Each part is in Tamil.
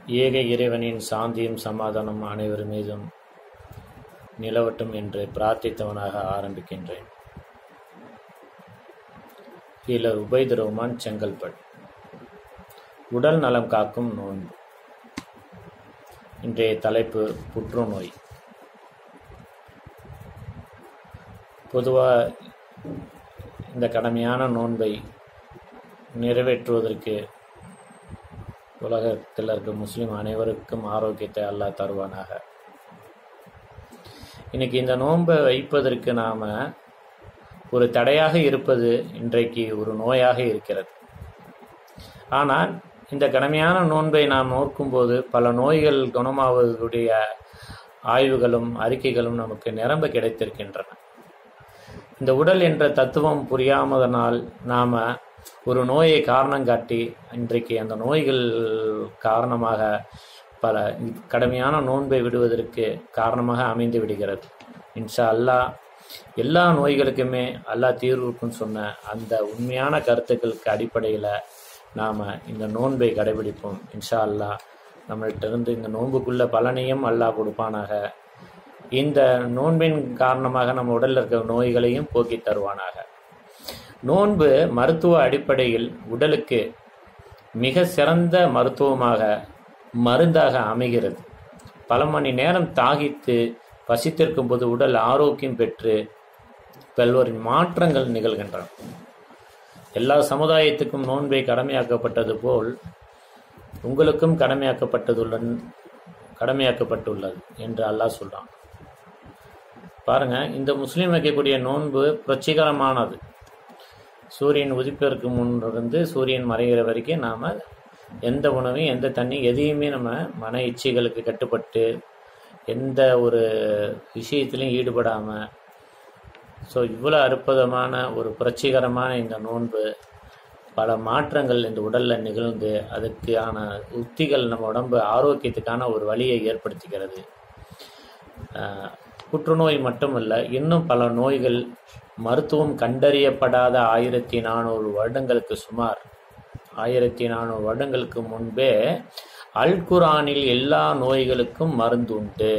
ஏக இறைவனின் சாந்தியும் சமாதானம் அனைவர் மீதும் நிலவட்டும் என்று பிரார்த்தித்தவனாக ஆரம்பிக்கின்றேன் ஹீலர் உபைத் ரஹ்மான் செங்கல்பட் உடல் நலம் காக்கும் நோன்பு இன்றைய தலைப்பு புற்றுநோய் பொதுவாக இந்த கடமையான நோன்பை நிறைவேற்றுவதற்கு உலகத்தில் இருக்க முஸ்லிம் அனைவருக்கும் ஆரோக்கியத்தை அல்லாஹ் தருவானாக இன்னைக்கு இந்த நோன்பை வைப்பதற்கு நாம ஒரு தடையாக இருப்பது இன்றைக்கு ஒரு நோயாக இருக்கிறது ஆனால் இந்த கடமையான நோன்பை நாம் நோக்கும்போது பல நோய்கள் குணமாவதுடைய ஆய்வுகளும் அறிக்கைகளும் நமக்கு நிரம்ப கிடைத்திருக்கின்றன இந்த உடல் என்ற தத்துவம் புரியாமதனால் நாம ஒரு நோயை காரணம் காட்டி இன்றைக்கு அந்த நோய்கள் காரணமாக பல கடுமையான நோன்பை விடுவதற்கு காரணமாக அமைந்து விடுகிறது இன்ஷா அல்லாஹ் எல்லா நோய்களுக்குமே அல்லாஹ் தீர்வுக்கும் சொன்ன அந்த உண்மையான கருத்துக்களுக்கு அடிப்படையில் நாம் இந்த நோன்பை கடைபிடிப்போம் இன்ஷா அல்லாஹ் நம்மள்கிட்ட இருந்து இந்த நோன்புக்குள்ள பலனையும் அல்லாஹ் கொடுப்பானாக இந்த நோன்பின் காரணமாக நம்ம உடலில் இருக்கிற நோய்களையும் போக்கி தருவானாக நோன்பு மருத்துவ அடிப்படையில் உடலுக்கு மிக சிறந்த மருத்துவமாக மருந்தாக அமைகிறது பல மணி நேரம் தாகித்து பசித்திருக்கும் போது உடல் ஆரோக்கியம் பெற்று பல்வேறு மாற்றங்கள் நிகழ்கின்றன எல்லா சமுதாயத்துக்கும் நோன்பை கடமையாக்கப்பட்டது போல் உங்களுக்கும் கடமையாக்கப்பட்டதுள்ளன் கடமையாக்கப்பட்டுள்ளது என்று அல்லாஹ் சொல்றான் பாருங்க இந்த முஸ்லீம் வைக்கக்கூடிய நோன்பு புரட்சிகரமானது சூரியன் உதிப்பதற்கு முன்னிருந்து சூரியன் மறைகிற வரைக்கும் நாம் எந்த உணவையும் எந்த தண்ணி எதையுமே நம்ம மன இச்சைகளுக்கு கட்டுப்பட்டு எந்த ஒரு விஷயத்திலையும் ஈடுபடாமல் ஸோ இவ்வளோ அற்புதமான ஒரு புரட்சிகரமான இந்த நோன்பு பல மாற்றங்கள் இந்த உடலில் நிகழ்ந்து அதுக்கான உத்திகள் நம்ம உடம்பு ஆரோக்கியத்துக்கான ஒரு வழியை ஏற்படுத்துகிறது புற்றுநோய் மட்டுமல்ல இன்னும் பல நோய்கள் மருத்துவம் கண்டறியப்படாத ஆயிரத்தி நானூறு வருடங்களுக்கு சுமார் ஆயிரத்தி நானூறு வருடங்களுக்கு முன்பே அல் குரானில் எல்லா நோய்களுக்கும் மருந்து உண்டு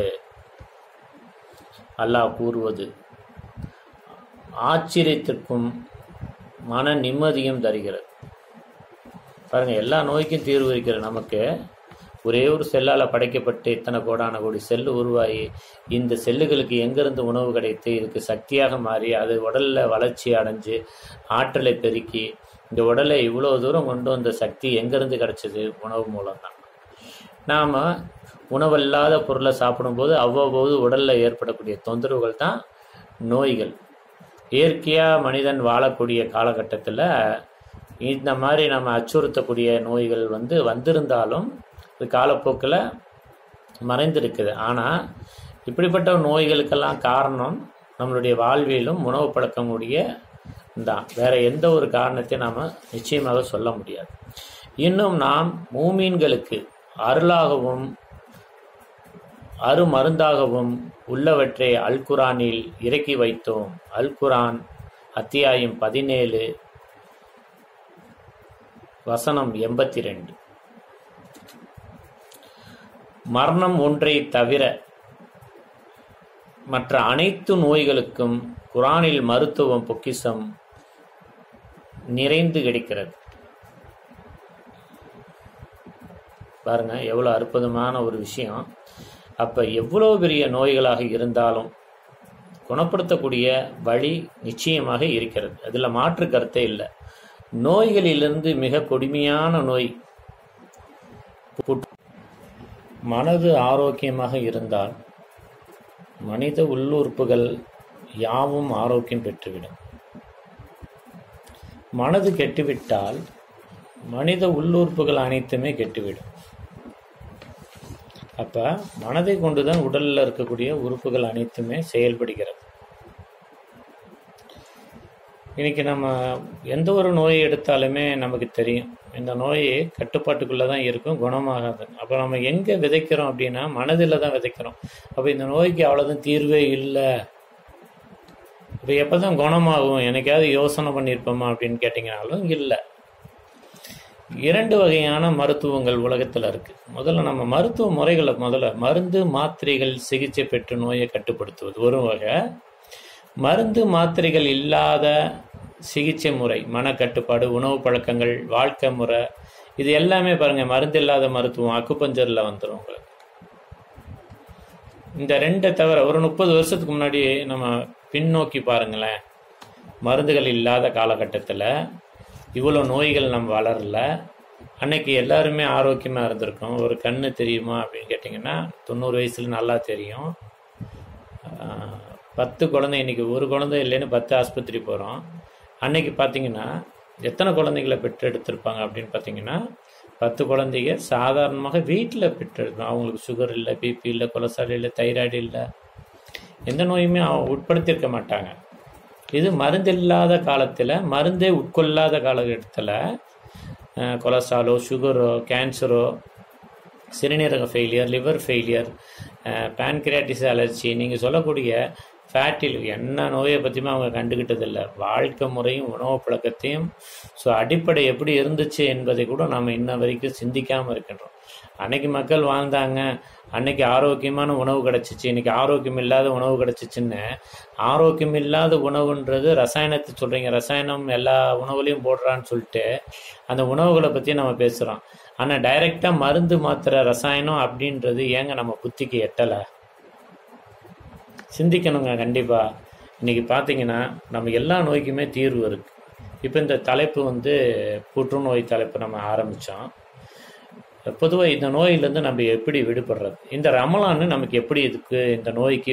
அல்லாஹ் கூறுவது ஆச்சரியத்திற்கும் மன நிம்மதியும் தருகிறது பாருங்க எல்லா நோய்க்கும் தீர்வு இருக்கிற நமக்கு ஒரே ஒரு செல்லால் படைக்கப்பட்டு இத்தனை கோடான கோடி செல்லு உருவாகி இந்த செல்லுகளுக்கு எங்கிருந்து உணவு கிடைத்து இதுக்கு சக்தியாக மாறி அது உடலில் வளர்ச்சி அடைஞ்சு ஆற்றலை பெருக்கி இந்த உடலை இவ்வளோ தூரம் கொண்டு வந்த சக்தி எங்கேருந்து கிடைச்சது உணவு மூலம் தான் நாம் உணவல்லாத பொருளை சாப்பிடும்போது அவ்வப்போது உடலில் ஏற்படக்கூடிய தொந்தரவுகள் தான் நோய்கள் இயற்கையாக மனிதன் வாழக்கூடிய காலகட்டத்தில் இந்த மாதிரி நம்ம அச்சுறுத்தக்கூடிய நோய்கள் வந்து வந்திருந்தாலும் இது காலப்போக்கில் மறைந்திருக்குது ஆனால் இப்படிப்பட்ட நோய்களுக்கெல்லாம் காரணம் நம்மளுடைய வாழ்வியலும் உணவு பழக்கமுடைய தான் வேற எந்த ஒரு காரணத்தையும் நாம் நிச்சயமாக சொல்ல முடியாது இன்னும் நாம் மூமீன்களுக்கு அருளாகவும் அருமருந்தாகவும் உள்ளவற்றை அல் குரானில் இறக்கி வைத்தோம் அல் குரான் அத்தியாயம் பதினேழு வசனம் எண்பத்தி ரெண்டு மரணம் ஒன்றை தவிர மற்ற அனைத்து நோய்களுக்கும் குரானில் மருத்துவம் பொக்கிசம் நிறைந்து கிடைக்கிறது பாருங்க எவ்வளோ அற்புதமான ஒரு விஷயம் அப்போ எவ்வளோ பெரிய நோய்களாக இருந்தாலும் குணப்படுத்தக்கூடிய வழி நிச்சயமாக இருக்கிறது அதில் மாற்று கருத்தே இல்லை நோய்களிலிருந்து மிக கொடுமையான நோய் மனது ஆரோக்கியமாக இருந்தால் மனித உள்ளுறுப்புகள் யாவும் ஆரோக்கியம் பெற்றுவிடும் மனது கெட்டுவிட்டால் மனித உள்ளுறுப்புகள் அனைத்துமே கெட்டுவிடும் அப்ப மனதை கொண்டுதான் உடல்ல இருக்கக்கூடிய உறுப்புகள் அனைத்துமே செயல்படுகிறது இன்னைக்கு நம்ம எந்த ஒரு நோயை எடுத்தாலுமே நமக்கு தெரியும் இந்த நோய் கட்டுப்பாட்டுக்குள்ளே தான் இருக்கும் குணமாகாது அப்போ நம்ம எங்கே விதைக்கிறோம் அப்படின்னா மனதில் தான் விதைக்கிறோம் அப்போ இந்த நோய்க்கு அவ்வளோதான் தீர்வே இல்லை இப்போ எப்போ தான் குணமாகும் எனக்காவது யோசனை பண்ணியிருப்போமா அப்படின்னு கேட்டிங்கனாலும் இல்லை இரண்டு வகையான மருத்துவங்கள் உலகத்தில் இருக்கு முதல்ல நம்ம மருத்துவ முறைகளை முதல்ல மருந்து மாத்திரைகள் சிகிச்சை பெற்று நோயை கட்டுப்படுத்துவது ஒரு வகை மருந்து மாத்திரைகள் இல்லாத சிகிச்சை முறை மனக்கட்டுப்பாடு உணவு பழக்கங்கள் வாழ்க்கை முறை இது எல்லாமே பாருங்க மருந்து இல்லாத மருத்துவம் அக்குப்பஞ்சரில் வந்துடும் உங்களுக்கு இந்த ரெண்டை தவிர ஒரு முப்பது வருஷத்துக்கு முன்னாடி நம்ம பின்னோக்கி பாருங்களேன் மருந்துகள் இல்லாத காலகட்டத்தில் இவ்வளோ நோய்கள் நம்ம வளரல அன்னைக்கு எல்லாருமே ஆரோக்கியமாக இருந்திருக்கோம் ஒரு கண்ணு தெரியுமா அப்படின்னு கேட்டிங்கன்னா தொண்ணூறு வயசில் நல்லா தெரியும் ஆஹ், பத்து குழந்தை இன்னைக்கு ஒரு குழந்தை இல்லைன்னு பத்து ஆஸ்பத்திரி போகிறோம் அன்னைக்கு பார்த்தீங்கன்னா எத்தனை குழந்தைகளை பெற்றெடுத்திருப்பாங்க அப்படின்னு பார்த்தீங்கன்னா பத்து குழந்தைங்க சாதாரணமாக வீட்டில் பெற்றெடுக்கணும் அவங்களுக்கு சுகர் இல்லை பிபி இல்லை கொலஸ்ட்ரால் இல்லை தைராய்டு இல்லை எந்த நோயுமே அவங்க உட்படுத்தியிருக்க மாட்டாங்க இது மருந்து இல்லாத காலத்தில் மருந்தே உட்கொள்ளாத காலகட்டத்தில் கொலஸ்ட்ராலோ சுகரோ கேன்சரோ சிறுநீரக failure liver failure pancreatitis allergy நீங்கள் சொல்லக்கூடிய ஃபேட்டில் என்ன நோயை பற்றியுமே அவங்க கண்டுக்கிட்டதில்லை வாழ்க்கை முறையும் உணவு பழக்கத்தையும் ஸோ அடிப்படை எப்படி இருந்துச்சு என்பதை கூட நாம் இன்ன வரைக்கும் சிந்திக்காமல் இருக்கின்றோம் அன்னைக்கு மக்கள் வாழ்ந்தாங்க அன்னைக்கு ஆரோக்கியமான உணவு கிடச்சிச்சு இன்னைக்கு ஆரோக்கியம் இல்லாத உணவு கிடச்சிச்சின்னு ஆரோக்கியம் இல்லாத உணவுன்றது ரசாயனத்தை சொல்கிறீங்க ரசாயனம் எல்லா உணவுலையும் போடுறான்னு சொல்லிட்டு அந்த உணவுகளை பற்றி நம்ம பேசுகிறோம் ஆனால் டைரெக்டாக மருந்து மாத்திரை ரசாயனம் அப்படின்றது ஏங்க நம்ம புத்திக்கு எட்டலை சிந்திக்கணுங்க கண்டிப்பாக இன்னைக்கு பார்த்தீங்கன்னா நம்ம எல்லா நோய்க்குமே தீர்வு இருக்கு இப்போ இந்த தலைப்பு வந்து புற்றுநோய் தலைப்பு நம்ம ஆரம்பித்தோம் பொதுவாக இந்த நோயிலேருந்து நம்ம எப்படி விடுபடுறது இந்த ரமலான் நமக்கு எப்படி இதுக்கு இந்த நோய்க்கு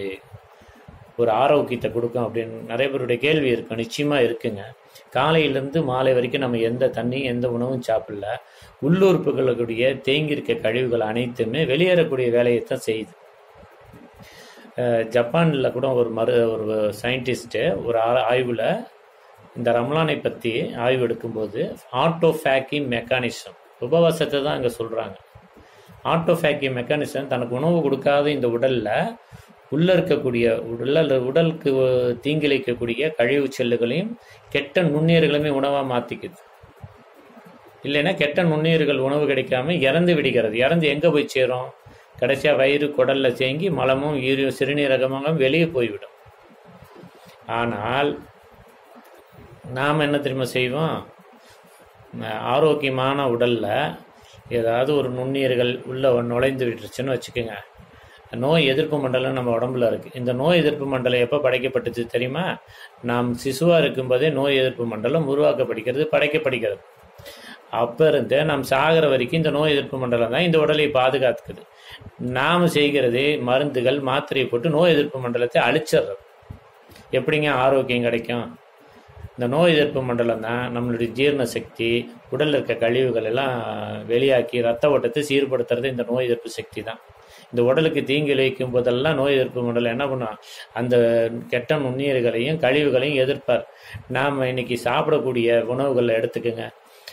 ஒரு ஆரோக்கியத்தை கொடுக்கும் அப்படின்னு நிறைய பேருடைய கேள்வி இருக்கும் நிச்சயமாக இருக்குங்க காலையிலேருந்து மாலை வரைக்கும் நம்ம எந்த தண்ணி எந்த உணவும் சாப்பிடல உள்ளுறுப்புகளுடைய தேங்கி இருக்க கழிவுகள் அனைத்துமே வெளியேறக்கூடிய வேலையை தான் செய்யுது அஹ் ஜப்பானில் கூட ஒரு மரு ஒரு சயின்டிஸ்ட்டு ஒரு ஆ- ஆய்வுல இந்த ரம்லானை பற்றி ஆய்வு எடுக்கும்போது ஆட்டோஃபேக்கி மெக்கானிசம் உபவாசத்தை தான் அங்கே சொல்கிறாங்க ஆட்டோஃபேக்கி மெக்கானிசம் தனக்கு உணவு கொடுக்காத இந்த உடலில் உள்ளே இருக்கக்கூடிய உடல் உடலுக்கு தீங்கிழைக்கக்கூடிய கழிவு செல்லுகளையும் கெட்ட நுண்ணுயிர்களுமே உணவாக மாற்றிக்குது இல்லைன்னா கெட்ட நுண்ணுயிர்கள் உணவு கிடைக்காம இறந்து விடுகிறது இறந்து எங்கே போய் சேரும் கடைசியாக வயிறு குடல்ல தேங்கி மலமும் ஈரியும் சிறுநீரகமாக வெளியே போய்விடும் ஆனால் நாம் என்ன தெரியுமா செய்வோம் அஹ் ஆரோக்கியமான உடல்ல ஏதாவது ஒரு நுண்ணுயிர்கள் உள்ள நுழைந்து விட்டுருச்சுன்னு வச்சுக்கோங்க நோய் எதிர்ப்பு மண்டலம் நம்ம உடம்புல இருக்கு இந்த நோய் எதிர்ப்பு மண்டலம் எப்போ படைக்கப்பட்டுச்சு தெரியுமா நாம் சிசுவா இருக்கும்போதே நோய் எதிர்ப்பு மண்டலம் உருவாக்கப்படுகிறது படைக்கப்படுகிறது அப்ப இருந்து நாம் சாகிற வரைக்கும் இந்த நோய் எதிர்ப்பு மண்டலம் தான் இந்த உடலை பாதுகாத்துக்குது நாம் செய்கிறது மருந்துகள் மாத்திரையை போட்டு நோய் எதிர்ப்பு மண்டலத்தை அழிச்சிடுறது எப்படிங்க ஆரோக்கியம் கிடைக்கும் இந்த நோய் எதிர்ப்பு மண்டலம் தான் நம்மளுடைய ஜீரண சக்தி உடல்ல இருக்க கழிவுகள் எல்லாம் வெளியாக்கி ரத்த ஓட்டத்தை சீர்படுத்துறது இந்த நோய் எதிர்ப்பு சக்தி தான் இந்த உடலுக்கு தீங்கு விளைவிக்கும் போதெல்லாம் நோய் எதிர்ப்பு மண்டலம் என்ன பண்ணும் அந்த கெட்ட நுண்ணுயிர்களையும் கழிவுகளையும் எதிர்ப்பார் நாம் இன்னைக்கு சாப்பிடக்கூடிய உணவுகளை எடுத்துக்கோங்க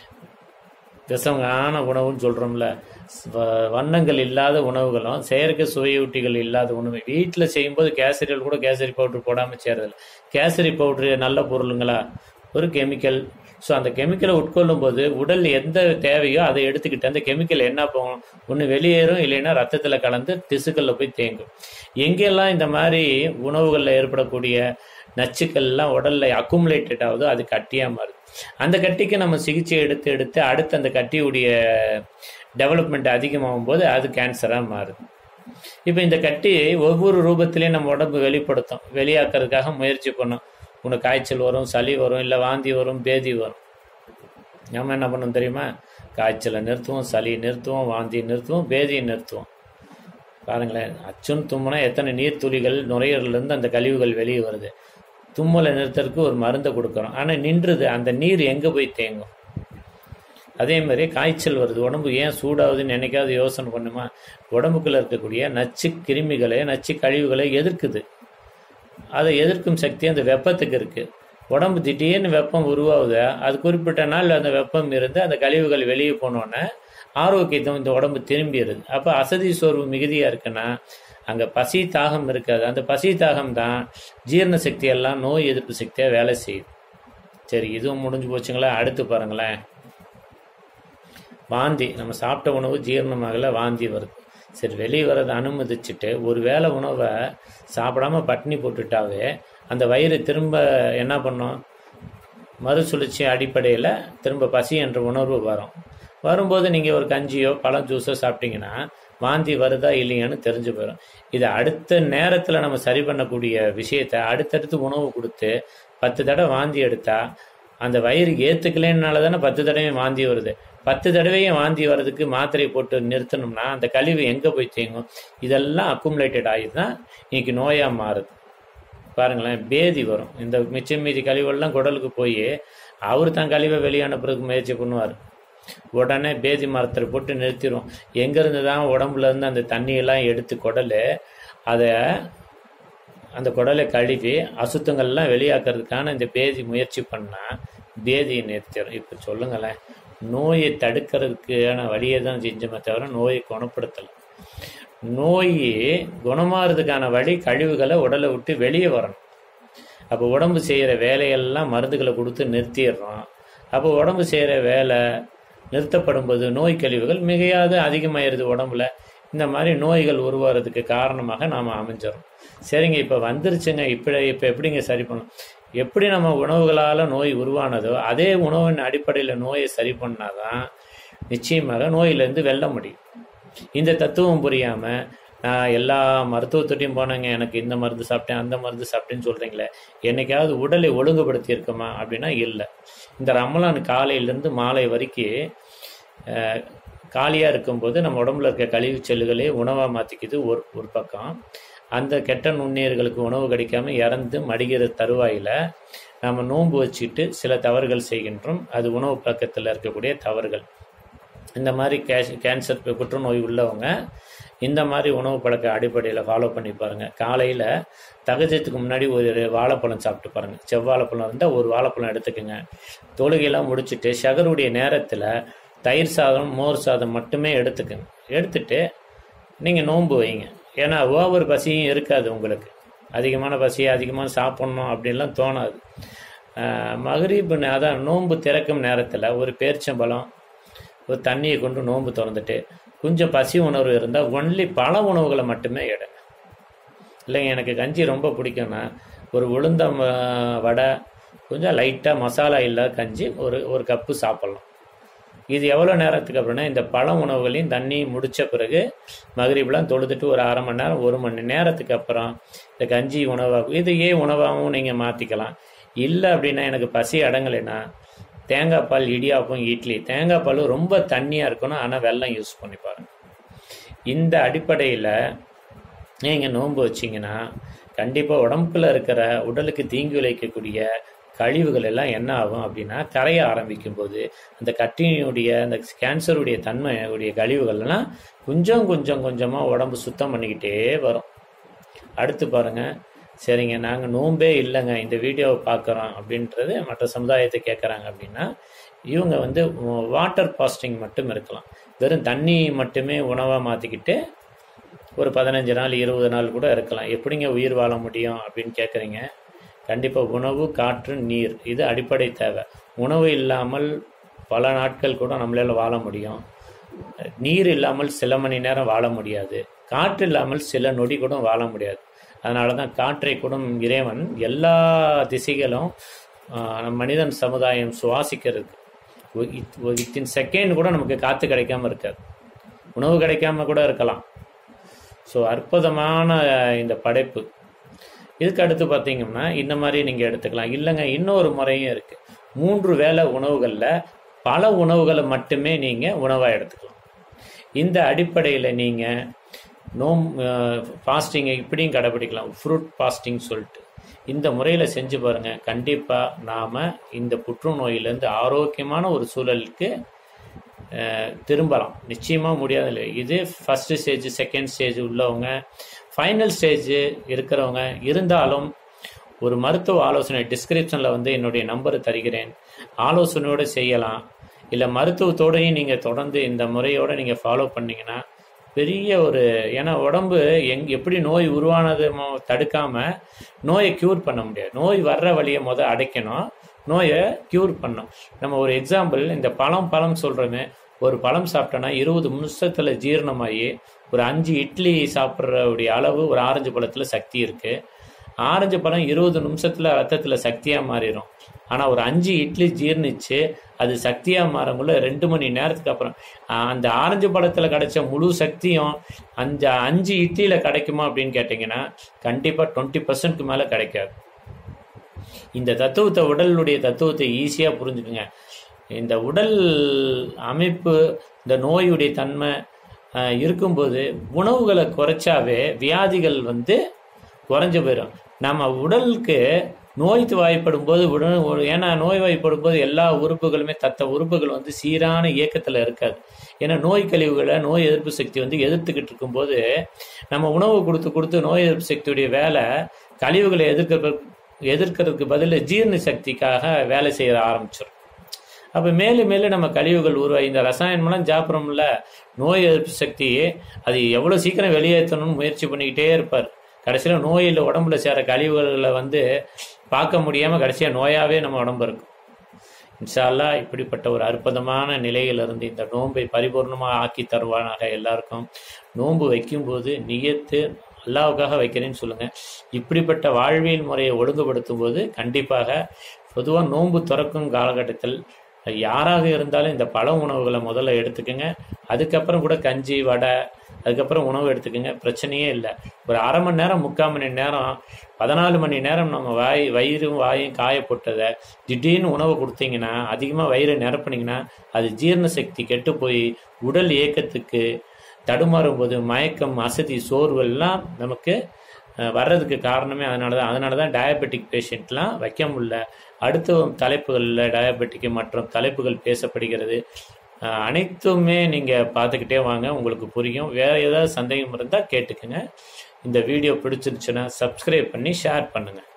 விஷமான உணவுன்னு சொல்கிறோம்ல வண்ணங்கள் இல்லாத உணவுகளும் செயற்கை சுவையூட்டிகள் இல்லாத உணவு வீட்டில் செய்யும்போது கேசரியில் கூட கேசரி பவுடர் போடாமல் செய்கிறதில்ல கேசரி பவுடர் நல்ல பொருளுங்களா ஒரு கெமிக்கல் ஸோ அந்த கெமிக்கலை உட்கொள்ளும் போது உடல் எந்த தேவையோ அதை எடுத்துக்கிட்டு அந்த கெமிக்கல் என்ன போகும் ஒன்று வெளியேறும் இல்லைன்னா ரத்தத்தில் கலந்து திசுக்களில் போய் தேங்கும் எங்கெல்லாம் இந்த மாதிரி உணவுகளில் ஏற்படக்கூடிய நச்சுக்கள்லாம் உடல்ல அக்குமுலேட்டட் ஆகுதோ அது கட்டியாக மாறுது அந்த கட்டிக்கு நம்ம சிகிச்சை எடுத்து எடுத்து அடுத்து அந்த கட்டியுடைய டெவலப்மெண்ட் அதிகமாகும் போது அது கேன்சராக மாறுது இப்போ இந்த கட்டி ஒவ்வொரு ரூபத்திலையும் நம்ம உடம்பு வெளிப்படுத்தும் வெளியாக்குறதுக்காக முயற்சி பண்ணும் உனக்கு காய்ச்சல் வரும் சளி வரும் இல்லை வாந்தி வரும் பேதி வரும் நம்ம என்ன பண்ணணும் தெரியுமா காய்ச்சலை நிறுத்துவோம் சளி நிறுத்துவோம் வாந்தி நிறுத்துவோம் பேதியை நிறுத்துவோம் பாருங்களேன் அச்சுன்னு தும்முனா எத்தனை நீர் துளிகள் நுரையீரலேருந்து அந்த கழிவுகள் வெளியே வருது தும்மலை நிறுத்துறதுக்கு ஒரு மருந்தை கொடுக்குறோம் ஆனால் நின்றுது அந்த நீர் எங்கே போய் தேங்கும் அதே மாதிரி காய்ச்சல் வருது உடம்பு ஏன் சூடாகுதுன்னு என்னைக்காவது யோசனை பண்ணுமா உடம்புக்குள்ள இருக்கக்கூடிய நச்சு கிருமிகளை நச்சு கழிவுகளை எதிர்க்குது அதை எதிர்க்கும் சக்தி அந்த வெப்பத்துக்கு இருக்கு உடம்பு திடீர்னு வெப்பம் உருவாகுது அது குறிப்பிட்ட நாள் அந்த வெப்பம் இருந்து அந்த கழிவுகள் வெளியே போனோன்னே ஆரோக்கியத்தை இந்த உடம்பு திரும்பிடுது அப்போ அசதி சோர்வு மிகுதியாக இருக்குன்னா அங்கே பசி தாகம் இருக்காது அந்த பசி தாகம் தான் ஜீரண சக்தி எல்லாம் நோய் எதிர்ப்பு சக்தியாக வேலை செய்யுது சரி இதுவும் முடிஞ்சு போச்சுங்களா அடுத்து பாருங்களேன் வாந்தி நம்ம சாப்பிட்ட உணவு ஜீரணமாகல வாந்தி வருது சரி வெளியே வரதை அனுமதிச்சுட்டு ஒரு வேளை உணவை சாப்பிடாம பட்டினி போட்டுட்டாவே அந்த வயிறு திரும்ப என்ன பண்ணும் மறுசுழற்சி அடிப்படையில் திரும்ப பசி என்ற உணர்வு வரும் வரும்போது நீங்கள் ஒரு கஞ்சியோ பழம் ஜூஸோ சாப்பிட்டீங்கன்னா வாந்தி வருதா இல்லையான்னு தெரிஞ்சு போயிடும் இதை அடுத்த நேரத்தில் நம்ம சரி பண்ணக்கூடிய விஷயத்த அடுத்தடுத்து உணவு கொடுத்து பத்து தடவை வாந்தி எடுத்தா அந்த வயிறு ஏற்றுக்கலைன்னால தானே பத்து தடவை வாந்தி வருது பத்து தடவையும் வாந்தி வர்றதுக்கு மாத்திரை போட்டு நிறுத்தணும்னா அந்த கழிவு எங்கே போய் தேங்கும் இதெல்லாம் அக்குமுலேட்டட் ஆகி தான் இன்னைக்கு நோயாக மாறுது பாருங்களேன் பேதி வரும் இந்த மிச்சம் மீதி கழிவெல்லாம் குடலுக்கு போய் அவர் தான் கழிவை வெளியே அனுப்புறதுக்கு முயற்சி பண்ணுவார் உடனே பேதி மரத்தில் போட்டு நிறுத்திடும் எங்கேருந்து தான் உடம்புல இருந்து அந்த தண்ணியெல்லாம் எடுத்து குடல் அதை அந்த குடலை கழுவி அசுத்தங்கள்லாம் வெளியாக்குறதுக்கான இந்த பேதி முயற்சி பண்ணால் பேதியை நிறுத்திடும் இப்போ சொல்லுங்களேன் நோயை தடுக்கிறதுக்கான வழியை தான் செஞ்சோமே தவிர நோயை குணப்படுத்தலை நோய் குணமாகிறதுக்கான வழி கழிவுகளை உடலை விட்டு வெளியே வரணும் அப்போ உடம்பு செய்கிற வேலையெல்லாம் மருந்துகளை கொடுத்து நிறுத்திடுறோம் அப்போ உடம்பு செய்கிற வேலை நிறுத்தப்படும் போது நோய் கழிவுகள் மிகையாது அதிகமாயிருது உடம்புல இந்த மாதிரி நோய்கள் உருவாகிறதுக்கு காரணமாக நாம் அமைஞ்சிடும் சரிங்க இப்போ வந்துருச்சுங்க இப்படி இப்போ எப்படிங்க சரி பண்ணணும் எப்படி நம்ம உணவுகளால் நோய் உருவானதோ அதே உணவின் அடிப்படையில் நோயை சரி பண்ணாதான் நிச்சயமாக நோயிலேருந்து வெல்ல முடியும் இந்த தத்துவம் புரியாமல் நான் எல்லா மருத்துவத்துட்டையும் போனேங்க எனக்கு இந்த மருந்து சாப்பிட்டேன் அந்த மருந்து சாப்பிட்டேன்னு சொல்கிறீங்களே என்னைக்காவது உடலை ஒழுங்குபடுத்தி இருக்குமா அப்படின்னா இல்லை இந்த ரமலான் காலையிலேருந்து மாலை வரைக்கும் காலியாக இருக்கும்போது நம்ம உடம்புல இருக்க கழிவு செல்லுகளே உணவாக மாற்றிக்குது ஒரு ஒரு பக்கம் அந்த கெட்ட நுண்ணுயிர்களுக்கு உணவு கிடைக்காம இறந்து மடிகிற தருவாயில் நம்ம நோன்பு வச்சுட்டு சில தவறுகள் செய்கின்றோம் அது உணவு பழக்கத்தில் இருக்கக்கூடிய தவறுகள் இந்த மாதிரி கேஷ் கேன்சர் புற்றுநோய் உள்ளவங்க இந்த மாதிரி உணவு பழக்க அடிப்படையில் ஃபாலோ பண்ணி பாருங்கள் காலையில் தகஜத்துக்கு முன்னாடி ஒரு வாழைப்பழம் சாப்பிட்டு பாருங்கள் செவ்வாழைப்பழம் இருந்தால் ஒரு வாழைப்பழம் எடுத்துக்கோங்க தொழுகையெல்லாம் முடிச்சுட்டு ஷகருடைய நேரத்தில் தயிர் சாதம் மோர் சாதம் மட்டுமே எடுத்துக்கோங்க எடுத்துட்டு நீங்கள் நோன்பு வைங்க ஏன்னா ஓவர் பசியும் இருக்காது உங்களுக்கு அதிகமான பசியை அதிகமாக சாப்பிட்ணும் அப்படின்லாம் தோணாது மகரீப் அதான் நோன்பு திறக்கும் நேரத்தில் ஒரு பேரிச்சம்பழம் ஒரு தண்ணியை கொண்டு நோன்பு திறந்துட்டு கொஞ்சம் பசி உணர்வு இருந்தால் ஒன்லி பழ உணவுகளை மட்டுமே எடுங்க இல்லைங்க எனக்கு கஞ்சி ரொம்ப பிடிக்கும்னா ஒரு உளுந்த வடை கொஞ்சம் லைட்டாக மசாலா இல்லாத கஞ்சி ஒரு ஒரு கப்பு சாப்பிட்லாம் இது எவ்வளோ நேரத்துக்கு அப்படின்னா இந்த பழ உணவுகளையும் தண்ணி முடித்த பிறகு மகரிப்லாம் தொழுதுட்டு ஒரு அரை மணி நேரம் ஒரு மணி நேரத்துக்கு அப்புறம் இந்த கஞ்சி உணவாகும் இது ஏன் உணவாகவும் நீங்கள் மாற்றிக்கலாம் இல்லை அப்படின்னா எனக்கு பசி அடங்கலைன்னா தேங்காய் பால் இடியாப்பம் இட்லி தேங்காய் பால் ரொம்ப தண்ணியாக இருக்கணும் ஆனால் வெள்ளம் யூஸ் பண்ணி பாருங்கள் இந்த அடிப்படையில் நீங்கள் நோன்பு வச்சிங்கன்னா கண்டிப்பாக உடம்புக்குள்ள இருக்கிற உடலுக்கு தீங்கு விளைவிக்கக்கூடிய கழிவுகள் எல்லாம் என்ன ஆகும் அப்படின்னா கரைய ஆரம்பிக்கும் போது அந்த கட்டினுடைய அந்த கேன்சருடைய தன்மையுடைய கழிவுகள்லாம் கொஞ்சம் கொஞ்சம் கொஞ்சமாக உடம்பு சுத்தம் பண்ணிக்கிட்டே வரும் அடுத்து பாருங்கள் சரிங்க நாங்கள் நோம்பே இல்லைங்க இந்த வீடியோவை பார்க்குறோம் அப்படின்றது மற்ற சமுதாயத்தை கேட்குறாங்க அப்படின்னா இவங்க வந்து வாட்டர் பாஸ்டிங் மட்டும் இருக்கலாம் வெறும் தண்ணி மட்டுமே உணவாக மாற்றிக்கிட்டு ஒரு பதினஞ்சு நாள் இருபது நாள் கூட இருக்கலாம் எப்படிங்க உயிர் வாழ முடியும் அப்படின்னு கேட்குறீங்க கண்டிப்பாக உணவு காற்று நீர் இது அடிப்படை தேவை உணவு இல்லாமல் பல நாட்கள் கூட நம்மளால் வாழ முடியும் நீர் இல்லாமல் சில மணி நேரம் வாழ முடியாது காற்று இல்லாமல் சில நொடி கூட வாழ முடியாது அதனால தான் காற்றை கூட இறைவன் எல்லா திசைகளும் மனிதன் சமுதாயம் சுவாசிக்கிறது வித்தின் செகண்ட் கூட நமக்கு காற்று கிடைக்காம இருக்காது உணவு கிடைக்காம கூட இருக்கலாம் ஸோ அற்புதமான இந்த படைப்பு இதுக்கு அடுத்து பார்த்தீங்கன்னா இந்த மாதிரி நீங்கள் எடுத்துக்கலாம் இல்லைங்க இன்னொரு முறையும் இருக்குது மூன்று வேளை உணவுகளில் பல உணவுகளை மட்டுமே நீங்கள் உணவாக எடுத்துக்கலாம் இந்த அடிப்படையில் நீங்கள் நோம் ஃபாஸ்டிங்கை இப்படியும் கடைபிடிக்கலாம் ஃப்ரூட் ஃபாஸ்டிங் சொல்லிட்டு இந்த முறையில் செஞ்சு பாருங்கள் கண்டிப்பாக நாம் இந்த புற்றுநோயிலேருந்து ஆரோக்கியமான ஒரு சூழலுக்கு திரும்பலாம் நிச்சயமாக முடியாதில்லை இது ஃபஸ்ட்டு ஸ்டேஜ் செகண்ட் ஸ்டேஜ் உள்ளவங்க ஃபைனல் ஸ்டேஜ் இருக்கிறவங்க இருந்தாலும் ஒரு மருத்துவ ஆலோசனை டிஸ்கிரிப்ஷனில் வந்து என்னுடைய நம்பரை தருகிறேன் ஆலோசனையோடு செய்யலாம் இல்லை மருத்துவத்தோடையும் நீங்கள் தொடர்ந்து இந்த முறையோடு நீங்கள் ஃபாலோ பண்ணிங்கன்னா பெரிய ஒரு ஏன்னா உடம்பு எங் எப்படி நோய் உருவானது தடுக்காமல் நோயை க்யூர் பண்ண முடியாது நோய் வர்ற வழியை முதல் அடைக்கணும் நோயை க்யூர் பண்ணும் நம்ம ஒரு எக்ஸாம்பிள் இந்த பழம் பழம் சொல்கிறோமே ஒரு பழம் சாப்பிட்டோன்னா இருபது நிமிஷத்தில் ஜீரணமாகி ஒரு அஞ்சு இட்லி சாப்பிட்றவுடைய அளவு ஒரு ஆரஞ்சு பழத்தில் சக்தி இருக்குது ஆரஞ்சு பழம் இருபது நிமிஷத்தில் ரத்தத்தில் சக்தியாக மாறிடும் ஆனால் ஒரு அஞ்சு இட்லி ஜீர்ணிச்சு அது சக்தியாக மாறக்குள்ள ரெண்டு மணி நேரத்துக்கு அப்புறம் ஆஹ், அந்த ஆரஞ்சு பழத்தில் கிடைச்ச முழு சக்தியும் அந்த அஞ்சு இட்லியில் கிடைக்குமா அப்படின்னு கேட்டிங்கன்னா கண்டிப்பாக டுவெண்ட்டி பர்சன்ட்க்கு மேலே கிடைக்காது இந்த தத்துவத்தை உடலுடைய தத்துவத்தை ஈஸியாக புரிஞ்சுக்குங்க இந்த உடல் அமைப்பு இந்த நோயுடைய தன்மை ஆஹ், இருக்கும்போது உணவுகளை குறைச்சாவே வியாதிகள் வந்து குறைஞ்சு போயிடும் நம்ம உடலுக்கு நோய் வாய்ப்படும் போது உடல் ஒரு- ஏன்னா நோய் வாய்ப்படும் போது எல்லா உறுப்புகளுமே தத்த உறுப்புகள் வந்து சீரான இயக்கத்தில் இருக்காது ஏன்னா நோய் கழிவுகளை நோய் எதிர்ப்பு சக்தி வந்து எதிர்த்துக்கிட்டு இருக்கும்போது நம்ம உணவு கொடுத்து கொடுத்து நோய் எதிர்ப்பு சக்தியுடைய வேலை கழிவுகளை எதிர்க்க எதிர்க்கிறதுக்கு பதில் ஜீரண சக்திக்காக வேலை செய்ய ஆரம்பிச்சிடும் அப்போ மேலும் மேலும் நம்ம கழிவுகள் உருவாகி இந்த ரசாயனம்லாம் சாப்பிட்றோம்ல நோய் எதிர்ப்பு சக்தி அது எவ்வளோ சீக்கிரம் வெளியேற்றணும்னு முயற்சி பண்ணிக்கிட்டே இருப்பார் கடைசியில் நோயில் உடம்புல சேர கழிவுகளை வந்து பார்க்க முடியாமல் கடைசியாக நோயாகவே நம்ம உடம்பு இருக்கும் இன்ஷா அல்லாஹ் இப்படிப்பட்ட ஒரு அற்புதமான நிலையிலிருந்து இந்த நோன்பை பரிபூர்ணமாக ஆக்கி தருவானாக எல்லாருக்கும் நோன்பு வைக்கும்போது நியத்து அல்லாவுக்காக வைக்கிறேன்னு சொல்லுங்கள் இப்படிப்பட்ட வாழ்வியல் முறையை ஒழுங்குபடுத்தும் போது கண்டிப்பாக பொதுவாக நோன்பு திறக்கும் காலகட்டத்தில் யாராக இருந்தாலும் இந்த பழ உணவுகளை முதல்ல எடுத்துக்கோங்க அதுக்கப்புறம் கூட கஞ்சி வடை அதுக்கப்புறம் உணவு எடுத்துக்கோங்க பிரச்சனையே இல்லை ஒரு அரை மணி நேரம் முக்கால் மணி நேரம் பதினாலு மணி நேரம் நம்ம வாய் வயிறும் வாயும் காயப்பட்டதை திடீர்னு உணவு கொடுத்தீங்கன்னா அதிகமாக வயிறை நிரப்புனீங்கன்னா அது ஜீரண சக்தி கெட்டு போய் உடல் இயக்கத்துக்கு தடுமாறும் போது மயக்கம் அசதி சோர்வு எல்லாம் நமக்கு அஹ், வர்றதுக்கு காரணமே அதனால தான் அதனால தான் டயபெட்டிக் பேஷண்ட்லாம் வைக்க முடியல அடுத்த தலைப்புகளில் டயபெட்டிக் மற்றும் தலைப்புகள் பேசப்படுகிறது அஹ், அனைத்துமே நீங்கள் பார்த்துக்கிட்டே வாங்க உங்களுக்கு புரியும் வேறு ஏதாவது சந்தேகம் இருந்தால் கேட்டுக்குங்க இந்த வீடியோ பிடிச்சிருச்சுன்னா சப்ஸ்கிரைப் பண்ணி ஷேர் பண்ணுங்கள்